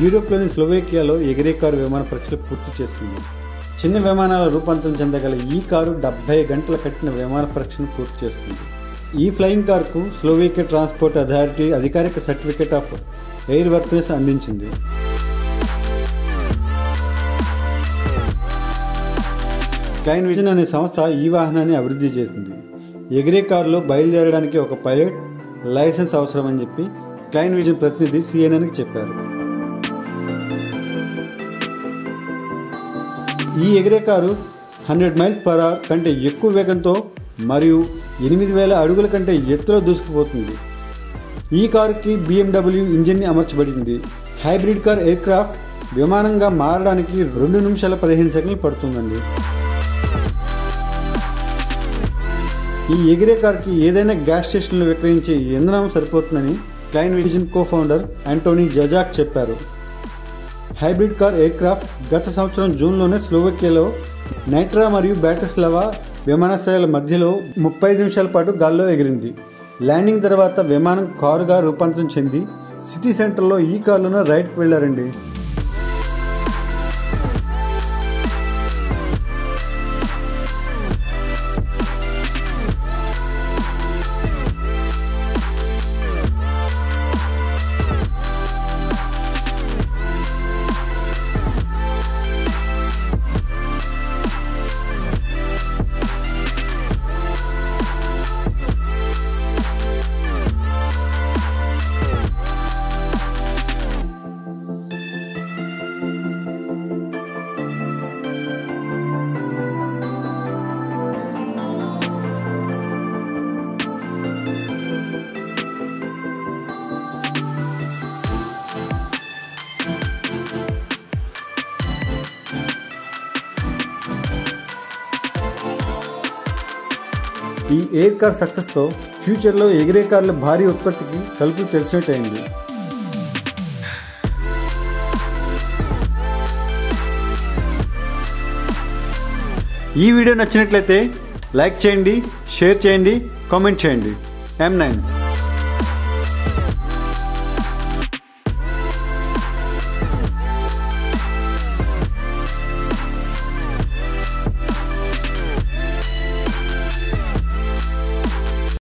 యూరోప్లోని స్లోవేకియాలో ఎగిరే కారు విమాన పరీక్షలు పూర్తి చేసుకుంది చిన్న విమానాల రూపాంతరం చెందగల ఈ కారు డెబ్బై గంటల కట్టిన విమాన పరీక్షను పూర్తి చేసుకుంది ఈ ఫ్లయింగ్ కార్కు స్లోవేకియా ట్రాన్స్పోర్ట్ అథారిటీ అధికారిక సర్టిఫికేట్ ఆఫ్ ఎయిర్ వర్త్నెస్ అందించింది క్లైన్ విజన్ అనే సంస్థ ఈ వాహనాన్ని అభివృద్ధి చేసింది ఎగిరే కారులో బయలుదేరడానికి ఒక పైలట్ లైసెన్స్ అవసరమని చెప్పి క్లైన్ విజన్ ప్రతినిధి సిఎన్ఎన్కి చెప్పారు ఈ ఎగిరే కారు హండ్రెడ్ మైల్స్ పర్ అవర్ కంటే ఎక్కువ వేగంతో మరియు ఎనిమిది వేల అడుగుల కంటే ఎత్తులో దూసుకుపోతుంది ఈ కారుకి BMW ఇంజిన్ని అమర్చబడింది హైబ్రిడ్ కార్ ఎయిర్క్రాఫ్ట్ విమానంగా మారడానికి రెండు నిమిషాల పదిహేను సెకండ్లు పడుతుందండి ఈ ఎగిరే కార్కి ఏదైనా గ్యాస్ స్టేషన్లో విక్రయించే ఇంధనం సరిపోతుందని Klein Vision co founder Antony Zajac చెప్పారు హైబ్రిడ్ కార్ ఎయిర్క్రాఫ్ట్ గత సంవత్సరం జూన్లోనే స్లోవకియాలో నైట్రా మరియు బ్యాటస్లవా విమానాశ్రయాల మధ్యలో ముప్పై నిమిషాల పాటు గాల్లో ఎగిరింది ల్యాండింగ్ తర్వాత విమానం కారుగా రూపాంతరం చెంది సిటీ సెంటర్లో ఈ కారులోనే రైడ్కి వెళ్లారండి ఈ ఎయిర్ కార్ సక్సెస్తో ఫ్యూచర్లో ఎగిరే కార్ల భారీ ఉత్పత్తికి తలుపులు తెరిచినట్టయింది ఈ వీడియో నచ్చినట్లయితే లైక్ చేయండి షేర్ చేయండి కామెంట్ చేయండి ఎం నైన్